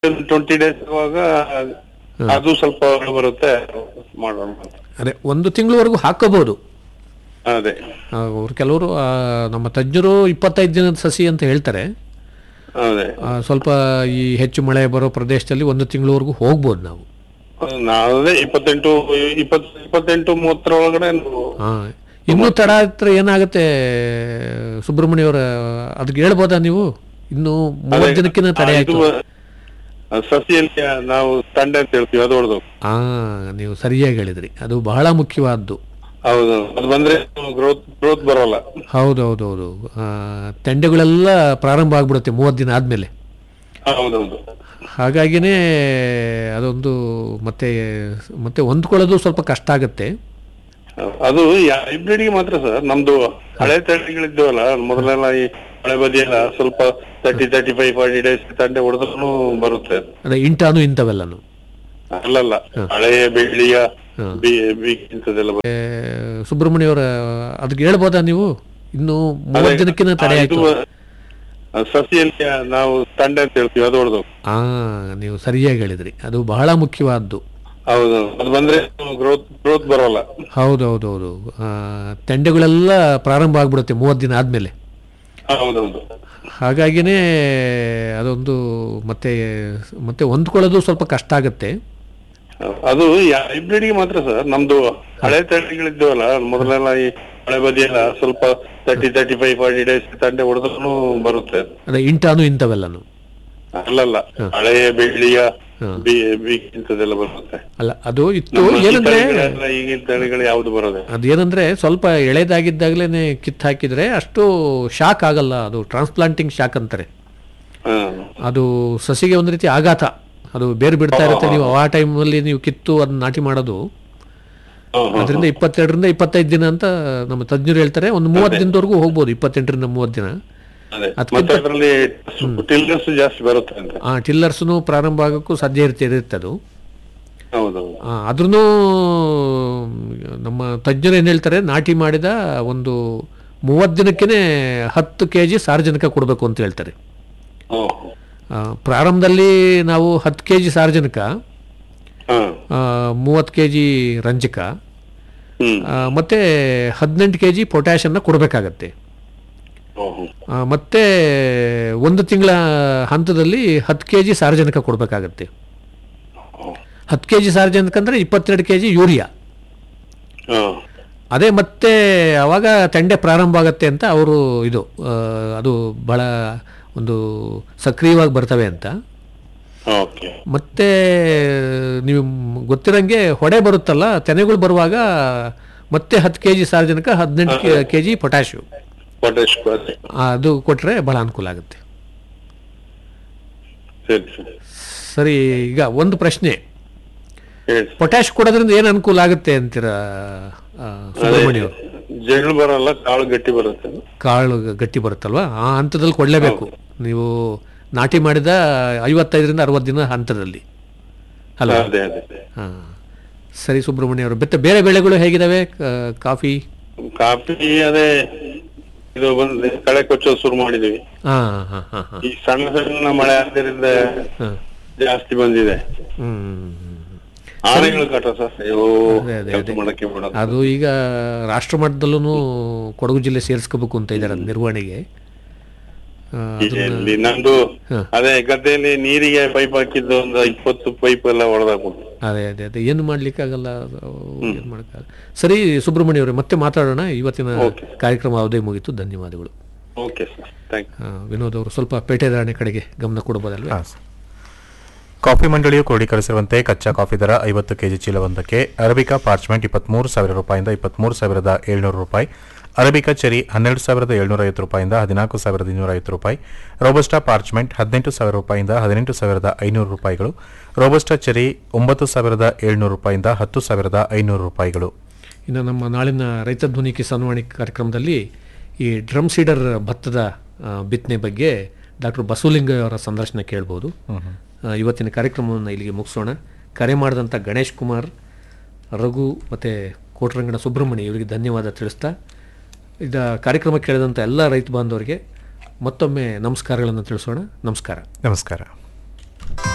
Twenty days ಆಗುವಾಗ ಅದು ಸ್ವಲ್ಪ ಹೊರಗೆ ಬರುತ್ತೆ ಮಾಡೋಣ ಅಂತ. ಅದೇ ಒಂದು ತಿಂಗಳವರೆಗೂ ಹಾಕೋಬಹುದು ಅದೇ ಅವ್ರು ಕೆಲವರು ಆ, ನಮ್ಮ ತಜ್ಞರು ಇಪ್ಪತ್ತೈದು ದಿನದ ಸಸಿ ಅಂತ ಹೇಳ್ತಾರೆ ಅದೇ ಆ, ಸ್ವಲ್ಪ ಈ ಹೆಚ್ಚು ಮಳೆ ಬರೋ ಪ್ರದೇಶದಲ್ಲಿ ಒಂದು ತಿಂಗಳವರೆಗೂ ಹೋಗ್ಬೋದು ನಾವು ನಾವು ಅದೇ ಇಪ್ಪತ್ತೆಂಟು ಇಪ್ಪತ್ ಇಪ್ಪತ್ತೆಂಟು ಮೂವತ್ತರ ಒಳಗಡೆ ನಾವು ಹಾ ಇನ್ನೂ ತಡ ಹತ್ರ ಏನಾಗುತ್ತೆ ಸುಬ್ರಹ್ಮಣ್ಯ ಅವರ ಅದಕ್ಕೆ ಹೇಳ್ಬೋದಾ ನೀವು ಇನ್ನು ಮೂವತ್ತು ದಿನಕ್ಕಿಂತ ತಡೆ ಆಯ್ತು ಇದು, ಆ, ಸಸಿಯಲ್ಲಿ ನಾವು ತಂಡೆ ಅಂತ ಹೇಳ್ತೀವಿ ಅದು ಹೊಡೆದು ಹಾ ನೀವು ಸರಿಯಾಗಿ ಹೇಳಿದ್ರಿ ಅದು ಬಹಳ ಮುಖ್ಯವಾದ್ದು ಹೌದು ಅದು ಬಂದ್ರೆ ಗ್ರೋತ್ ಗ್ರೋತ್ ಬರೋಲ್ಲ ಹೌದೌದೌದು ತೆಂಡೆಗಳೆಲ್ಲ ಪ್ರಾರಂಭ ಆಗ್ಬಿಡುತ್ತೆ ಮೂವತ್ತು ದಿನ ಆದಮೇಲೆ ಹೌದೌದು ಹಾಗಾಗಿನೇ ಅದೊಂದು ಮತ್ತೆ ಮತ್ತೆ ಹೊಂದ್ಕೊಳ್ಳೋದು ಸ್ವಲ್ಪ ಕಷ್ಟ ಆಗುತ್ತೆ ಅದು ಹೈಬ್ರಿಡ್ ಗೆ ಮಾತ್ರ ಸರ್ ನಮ್ದು ಹಳೆ ತಳಿಗಳಿದ್ದವಲ್ಲ ಮೊದಲೆಲ್ಲ ಈ ಹಳೆ ಬದಿಯೆಲ್ಲ ಸ್ವಲ್ಪ thirty thirty five forty days ತಂಡೆ ಹೊಡೆದ್ರೂ ಬರುತ್ತೆ ಅದು. ಅದೇ ಇಂಟಾನು ಇಂಥವೆಲ್ಲನು ಅಲ್ಲಲ್ಲ ಹಳೆಯ ಬೆಳ್ಳಿಯ ಇಂಥದ್ದೆಲ್ಲ ಬರುತ್ತೆ. ಏ, ಸುಬ್ರಹ್ಮಣ್ಯ ಅವರ ಅದಕ್ಕೆ ಹೇಳ್ಬೋದಾ ನೀವು ಇನ್ನು ಮೂವತ್ತು ದಿನಕ್ಕಿಂತ ತಡೆ ಆ, ಆಯ್ತು ಇದು, ಆ, ಸಸಿಯಲ್ಲಿ ನಾವು ತಂಡೆ ಅಂತ ಹೇಳ್ತೀವಿ ಅದು ಹೊಡೆದು ಹಾ ನೀವು ಸರಿಯಾಗಿ ಹೇಳಿದ್ರಿ ಅದು ಬಹಳ ಮುಖ್ಯವಾದ್ದು ಹೌದು ಅದು ಬಂದ್ರೆ ಗ್ರೋತ್ ಗ್ರೋತ್ ಬರೋಲ್ಲ ಹೌದೌದೌದು ತೆಂಡೆಗಳೆಲ್ಲ ಪ್ರಾರಂಭ ಆಗ್ಬಿಡುತ್ತೆ ಮೂವತ್ತು ದಿನ ಆದಮೇಲೆ ಹೌದೌದು ಹಾಗಾಗಿನೇ ಅದೊಂದು ಮತ್ತೆ ಮತ್ತೆ ಹೊಂದ್ಕೊಳ್ಳೋದು ಸ್ವಲ್ಪ ಕಷ್ಟ ಆಗುತ್ತೆ ಅದು ಹೈಬ್ರಿಡ್ ಗೆ ಮಾತ್ರ ಸರ್ ನಮ್ದು ಹಳೆ ತಳಿಗಳಿದ್ದವಲ್ಲ ಮೊದಲೆಲ್ಲ ಈ ಹಳೆ ಬದಿಯೆಲ್ಲ ಸ್ವಲ್ಪ thirty thirty five forty days ತಂಡೆ ಹೊಡೆದ್ರೂ ಬರುತ್ತೆ ಅದು. ಅದೇ ಇಂಟಾನು ಇಂಥವೆಲ್ಲನು ಅಲ್ಲಲ್ಲ ಹಳೆಯ ಬೆಳ್ಳಿಯ ಇಂಥದ್ದೆಲ್ಲ ಬರುತ್ತೆ ಅಲ್ಲ ಅದು ಇತ್ತು ನಮ್ಮ ಈ ಏನಂದ್ರೆ ತಳಿಗಳೆಲ್ಲ ಈಗಿನ ತಳಿಗಳು ಯಾವ್ದು ಬರೋದೆ ಅದೇನಂದ್ರೆ ಸ್ವಲ್ಪ ಎಳೆದಾಗಿದ್ದಾಗಲೇ ಕಿತ್ತು ಹಾಕಿದ್ರೆ ಅಷ್ಟು ಶಾಕ್ ಆಗಲ್ಲ ಅದು ಟ್ರಾನ್ಸ್ಪ್ಲಾಂಟಿಂಗ್ ಶಾಕ್ ಅಂತಾರೆ ಹಾ ಅದು ಸಸಿಗೆ ಒಂದು ರೀತಿ ಆಘಾತ ಅದು ಬೇರೆ ಬಿಡ್ತಾ ಇರುತ್ತೆ ನೀವು ಆ ಟೈಮಲ್ಲಿ ನೀವು ಕಿತ್ತು ಅದನ್ನ ನಾಟಿ ಮಾಡೋದು ಹಾ, ಹಾ. ಅದರಿಂದ ಇಪ್ಪತ್ತೆರಡರಿಂದ ಇಪ್ಪತ್ತೈದು ದಿನ ಅಂತ ನಮ್ಮ ತಜ್ಞರು ಹೇಳ್ತಾರೆ ಒಂದು ಮೂವತ್ತು ದಿನದವರೆಗೂ ಹೋಗ್ಬೋದು ಇಪ್ಪತ್ತೆಂಟರಿಂದ ಮೂವತ್ತು ದಿನ ಅದೇ ಮತ್ತೆ ಅದರಲ್ಲಿ ಟಿಲ್ಗಸ್ ಜಾಸ್ತಿ ಬರುತ್ತೆ ಅಂತ ಆ ಟಿಲ್ಲರ್ಸ್ನು ಪ್ರಾರಂಭ ಆಗೋಕ್ಕೂ ಸಾಧ್ಯ ಇರುತ್ತೆ ಇರುತ್ತೆ ಅದು ಹೌದೌದು ಆದ್ರೂ ನಮ್ಮ ತಜ್ಞರು ಏನು ಹೇಳ್ತಾರೆ ನಾಟಿ ಮಾಡಿದ ಒಂದು ಮೂವತ್ತು ದಿನಕ್ಕೇ ಹತ್ತು ಕೆ ಜಿ ಸಾರ್ವಜನಿಕ ಕೊಡಬೇಕು ಅಂತ ಹೇಳ್ತಾರೆ ಹ್ಮ್. ಆ, ಪ್ರಾರಂಭದಲ್ಲಿ ನಾವು ಹತ್ತು ಕೆ ಜಿ ಸಾರ್ವಜನಿಕ ಹಾ ಮೂವತ್ತು ಕೆ ಜಿ ರಂಜಕ ಹ್ಮ್ ಆ, ಮತ್ತೆ ಹದಿನೆಂಟು ಕೆ ಜಿ ಪೊಟ್ಯಾಷನ್ನ ಕೊಡಬೇಕಾಗತ್ತೆ ಹ್ಮ್, ಹ್ಮ್. ಆ, ಮತ್ತೆ ಒಂದು ತಿಂಗಳ ಹಂತದಲ್ಲಿ ಹತ್ತು ಕೆ ಜಿ ಸಾರ್ವಜನಿಕ ಕೊಡಬೇಕಾಗತ್ತೆ ಹ್ಮ್. ಹತ್ತು ಕೆ ಜಿ ಸಾರ್ವಜನಿಕ ಅಂದರೆ ಇಪ್ಪತ್ತೆರಡು ಕೆ ಜಿ ಯೂರಿಯಾ ಹಾ ಅದೇ ಮತ್ತೆ ಅವಾಗ ತಂಡೆ ಪ್ರಾರಂಭ ಆಗತ್ತೆ ಅಂತ ಅವರು ಇದು ಆ, ಅದು ಬಹಳ ಒಂದು ಸಕ್ರಿಯವಾಗಿ ಬರ್ತವೆ ಅಂತ ಓಕೆ ಮತ್ತೆ ನೀವು ಗೊತ್ತಿರಂಗೆ ಹೊಡೆ ಬರುತ್ತಲ್ಲ ತೆನೆಗಳು ಬರುವಾಗ ಮತ್ತೆ ಹತ್ತು ಕೆ ಜಿ ಸಾರ್ವಜನಿಕ ಹದಿನೆಂಟು ಕೆ ಜಿ ಪೊಟ್ಯಾಶು ಪೊಟ್ಯಾಶ್ ಅದೇ ಅದು ಕೊಟ್ಟರೆ ಬಹಳ ಅನುಕೂಲ ಆಗುತ್ತೆ ಸರಿ ಸರಿ ಸರಿ ಈಗ ಒಂದು ಪ್ರಶ್ನೆ ಹೇಳಿ ಪೊಟ್ಯಾಶ್ ಕೊಡೋದ್ರಿಂದ ಏನು ಅನುಕೂಲ ಆಗುತ್ತೆ ಅಂತೀರಾ ಆ, ಸುಬ್ರಹ್ಮಣ್ಯ ಅವರು ಜಗಳು ಬರಲ್ಲ ಕಾಳು ಗಟ್ಟಿ ಬರುತ್ತೆ ಕಾಳು ಗಟ್ಟಿ ಬರುತ್ತಲ್ವಾ ಆ ಹಂತದಲ್ಲಿ ಕೊಡಲೇಬೇಕು ನೀವು ನಾಟಿ ಮಾಡಿದ ಐವತ್ತೈದರಿಂದ ಅರವತ್ತು ದಿನ ಹಂತದಲ್ಲಿ ಅಲ್ಲ ಅದೇ ಅದೇ ಹಾಂ ಸರಿ ಸುಬ್ರಹ್ಮಣ್ಯ ಅವರು ಮತ್ತೆ ಬೇರೆ ಬೆಳೆಗಳು ಹೇಗಿದಾವೆ ಕ- ಕಾಫಿ ಕಾಫಿ ಅದೇ ಇದು ಬಂದ್ರೆ ಕಳೆ ಕೊಚ್ಚೋದು ಶುರು ಮಾಡಿದೀವಿ ಹಾಂ ಹಾಂ ಹಾಂ ಹಾಂ ಈ ಸಣ್ಣ ಸಣ್ಣ ಮಳೆ ಆದ್ದರಿಂದ ಹಾಂ ಜಾಸ್ತಿ ಬಂದಿದೆ ಹ್ಞೂ ಆನೆಗಳು ಕಾಟ ಸರ್ ಅಯ್ಯೋ ಅದೇ, ಅದೇ, ಕೆಲ್ಸ ಅದೇ. ಮಾಡಕ್ಕೆ ಬಿಡಲ್ಲ ಅದು ಈಗ ರಾಷ್ಟ್ರ ಮಟ್ಟದಲ್ಲೂ ಕೊಡಗು ಜಿಲ್ಲೆ ಸೇರಿಸ್ಕೋಬೇಕು ಅಂತ ಇದ್ದಾರೆ ಅದ್ ನಿರ್ವಹಣೆಗೆ ಆ, ಅದನ್ನ- ಇಲ್ಲಿ ನಂದು ಹ. ಅದೇ ಗದ್ದೆಯಲ್ಲಿ ನೀರಿಗೆ ಪೈಪ್ ಹಾಕಿದ್ದು ಒಂದು ಇಪ್ಪತ್ತು ಪೈಪ್ ಎಲ್ಲ ಹೊಡೆದಾಕ್ಬಿಟ್ಟು ಅದೇ ಅದೇ ಅದೇ ಏನು ಮಾಡ್ಲಿಕ್ಕಾಗಲ್ಲ ಏನು ಮಾಡೋಕ್ಕಾಗಲ್ಲ ಸರಿ ಸುಬ್ರಹ್ಮಣ್ಯ ಅವರೇ ಮತ್ತೆ ಮಾತಾಡೋಣ ಇವತ್ತಿನ Okay. ಕಾರ್ಯಕ್ರಮ ಅವಧಿ ಮುಗೀತು ಧನ್ಯವಾದಗಳು ಓಕೆ ಸರ್ ಥ್ಯಾಂಕ್ ಯು ಆ, ವಿನೋದ್ ಅವರು ಸ್ವಲ್ಪ ಪೇಟೆ ಧಾರಣೆ ಕಡೆಗೆ ಗಮನ ಕೊಡಬಹುದಲ್ವೇ ಹಾಂ ಸರ್. ಕಾಫಿ ಮಂಡಳಿಯು ಕ್ರೋಢೀಕರಿಸಿರುವಂತೆ ಕಚ್ಚಾ ಕಾಫಿ ದರ ಐವತ್ತು ಕೆಜಿ ಚೀಲವೊಂದಕ್ಕೆ ಅರಬಿಕಾ ಪಾರ್ಚ್ಮೆಂಟ್ ಇಪ್ಪತ್ಮೂರು ಸಾವಿರ ರೂಪಾಯಿಂದ ಇಪ್ಪತ್ಮೂರು ಸಾವಿರದ ಏಳ್ನೂರು ರೂಪಾಯಿ ಅರಬಿಕಾ ಚೆರಿ ಹನ್ನೆರಡು ಸಾವಿರದ ಏಳ್ನೂರ ಐವತ್ತು ರೂಪಾಯಿಂದ ಹದಿನಾಲ್ಕು ಸಾವಿರದ ಇನ್ನೂರ ಐವತ್ತು ರೂಪಾಯಿ ರೋಬಸ್ಟಾ ಪಾರ್ಚ್ಮೆಂಟ್ ಹದಿನೆಂಟು ಸಾವಿರ ರೂಪಾಯಿಂದ ಹದಿನೆಂಟು ಸಾವಿರದ ಐನೂರು ರೂಪಾಯಿಗಳು ರೋಬಸ್ಟಾ ಚೆರಿ ಒಂಬತ್ತು ಸಾವಿರದ ಏಳ್ನೂರು ರೂಪಾಯಿಂದ ಹತ್ತು ಸಾವಿರದ ಐನೂರು ರೂಪಾಯಿಗಳು ಇನ್ನು ನಮ್ಮ ನಾಳಿನ ರೈತ ಧ್ವನಿ ಕಿಸಾನ್ವಾಣಿ ಕಾರ್ಯಕ್ರಮದಲ್ಲಿ ಈ ಡ್ರಮ್ ಸೀಡರ್ ಭತ್ತದ ಆ, ಬಿತ್ತನೆ ಬಗ್ಗೆ ಡಾಕ್ಟರ್ ಬಸವಲಿಂಗ ಅವರ ಸಂದರ್ಶನ ಕೇಳ್ಬೋದು ಆ, ಇವತ್ತಿನ ಕಾರ್ಯಕ್ರಮವನ್ನು ಇಲ್ಲಿಗೆ ಮುಗಿಸೋಣ ಕರೆ ಮಾಡಿದಂಥ ಗಣೇಶ್ ಕುಮಾರ್ ರಘು ಮತ್ತು ಕೋಟರಂಗಣ ಸುಬ್ರಹ್ಮಣ್ಯ ಇವರಿಗೆ ಧನ್ಯವಾದ ತಿಳಿಸ್ತಾ ಇದ ಕಾರ್ಯಕ್ರಮ ಕೇಳಿದಂಥ ಎಲ್ಲ ರೈತ ಬಾಂಧವರಿಗೆ ಮತ್ತೊಮ್ಮೆ ನಮಸ್ಕಾರಗಳನ್ನು ತಿಳಿಸೋಣ ನಮಸ್ಕಾರ ನಮಸ್ಕಾರ